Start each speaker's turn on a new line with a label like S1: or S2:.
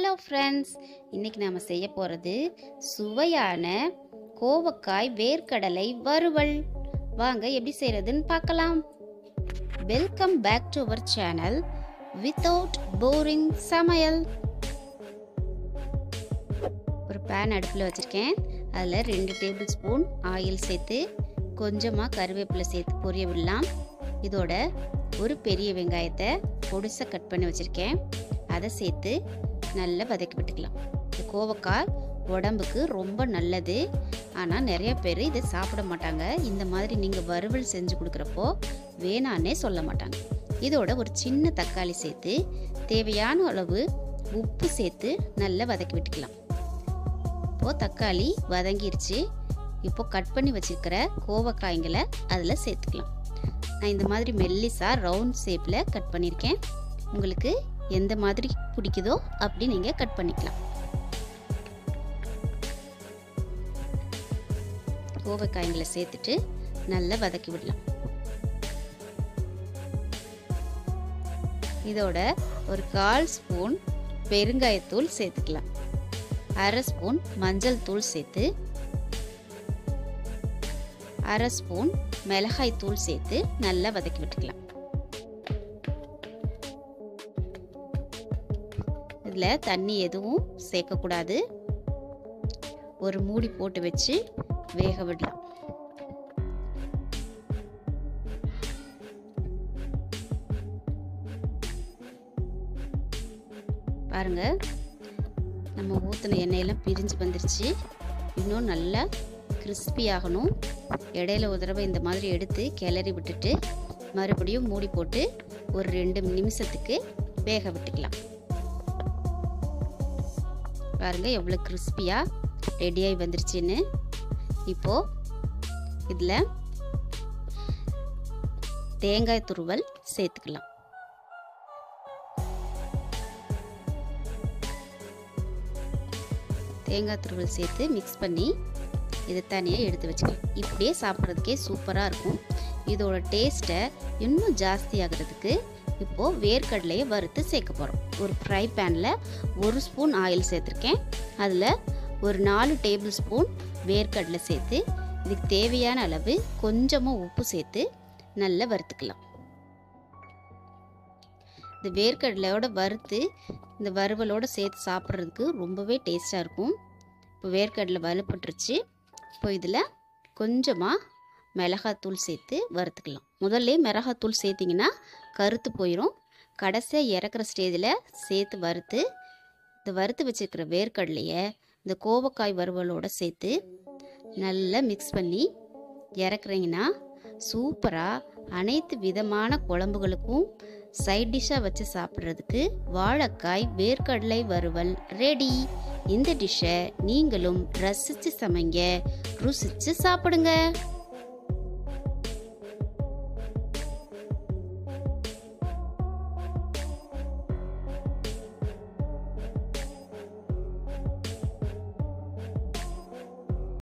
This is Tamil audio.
S1: ஹலோ ஃப்ரெண்ட்ஸ் இன்னைக்கு நாம் செய்ய போகிறது சுவையான கோவக்காய் வேர்க்கடலை வறுவல் வாங்க எப்படி செய்கிறதுன்னு பார்க்கலாம் welcome back to our channel without boring சமையல் ஒரு பேன் அடுப்பில் வச்சுருக்கேன் அதில் ரெண்டு டேபிள் ஸ்பூன் ஆயில் சேர்த்து கொஞ்சமாக கருவேப்பிலை சேர்த்து பொரிய விடலாம் இதோட ஒரு பெரிய வெங்காயத்தை பொடிசாக கட் பண்ணி வச்சுருக்கேன் அதை சேர்த்து நல்லா வதக்கி விட்டுக்கலாம் இந்த கோவக்காய் உடம்புக்கு ரொம்ப நல்லது ஆனால் நிறைய பேர் இதை சாப்பிட மாட்டாங்க இந்த மாதிரி நீங்கள் வறுவல் செஞ்சு கொடுக்குறப்போ வேணான்னே சொல்ல மாட்டாங்க இதோட ஒரு சின்ன தக்காளி சேர்த்து தேவையான அளவு உப்பு சேர்த்து நல்லா வதக்கி விட்டுக்கலாம் இப்போது தக்காளி வதங்கிருச்சு இப்போ கட் பண்ணி வச்சுருக்கிற கோவக்காய்களை அதில் சேர்த்துக்கலாம் நான் இந்த மாதிரி மெல்லிஸாக ரவுண்ட் ஷேப்பில் கட் பண்ணியிருக்கேன் உங்களுக்கு எந்த மாதிரி பிடிக்குதோ அப்படி நீங்கள் கட் பண்ணிக்கலாம் கோவக்காய்களை சேர்த்துட்டு நல்லா வதக்கி விடலாம் இதோட ஒரு கால் ஸ்பூன் பெருங்காயத்தூள் சேர்த்துக்கலாம் அரை ஸ்பூன் மஞ்சள் தூள் சேர்த்து அரை ஸ்பூன் மிளகாய் தூள் சேர்த்து நல்லா வதக்கி விட்டுக்கலாம் இதில் தண்ணி எதுவும் சேர்க்கக்கூடாது ஒரு மூடி போட்டு வச்சு வேக விடலாம் பாருங்க நம்ம ஊற்றின எண்ணெயெல்லாம் பிரிஞ்சு வந்துருச்சு இன்னும் நல்லா கிறிஸ்பி ஆகணும் இடையில ஒரு தடவை இந்த மாதிரி எடுத்து கிளறி விட்டுட்டு மறுபடியும் மூடி போட்டு ஒரு ரெண்டு நிமிஷத்துக்கு வேக விட்டுக்கலாம் பாருங்க எவ்வளோ கிறிஸ்பியாக ரெடியாகி வந்துருச்சுன்னு இப்போது இதில் தேங்காய் துருவல் சேர்த்துக்கலாம் தேங்காய் துருவல் சேர்த்து மிக்ஸ் பண்ணி இதை தனியாக எடுத்து வச்சுக்கலாம் இப்படியே சாப்பிட்றதுக்கே சூப்பராக இருக்கும் இதோட டேஸ்ட்டை இன்னும் ஜாஸ்தி ஆகிறதுக்கு இப்போது வேர்க்கடலையை வறுத்து சேர்க்க போகிறோம் ஒரு ஃப்ரை பேனில் ஒரு ஸ்பூன் ஆயில் சேர்த்துருக்கேன் அதில் ஒரு நாலு டேபிள் ஸ்பூன் வேர்க்கடலை சேர்த்து இதுக்கு தேவையான அளவு கொஞ்சமாக உப்பு சேர்த்து நல்லா வறுத்துக்கலாம் இந்த வேர்க்கடலையோட வறுத்து இந்த வறுவலோடு சேர்த்து சாப்பிட்றதுக்கு ரொம்பவே டேஸ்ட்டாக இருக்கும் இப்போ வேர்க்கடலை வலுப்பட்டுருச்சு இப்போ இதில் கொஞ்சமாக மிளகாத்தூள் சேர்த்து வறுத்துக்கலாம் முதல்ல மிளகாத்தூள் சேர்த்திங்கன்னா கருத்து போயிடும் கடைசியாக இறக்குற ஸ்டேஜில் சேர்த்து வறுத்து இந்த வறுத்து வச்சுருக்கிற வேர்க்கடலையை இந்த கோவக்காய் வறுவலோடு சேர்த்து நல்லா மிக்ஸ் பண்ணி இறக்குறீங்கன்னா சூப்பராக அனைத்து விதமான குழம்புகளுக்கும் சைட் டிஷ்ஷாக வச்சு சாப்பிட்றதுக்கு வாழைக்காய் வேர்க்கடலை வறுவல் ரெடி இந்த டிஷ்ஷை நீங்களும் ரசித்து சமைங்க ருசித்து சாப்பிடுங்க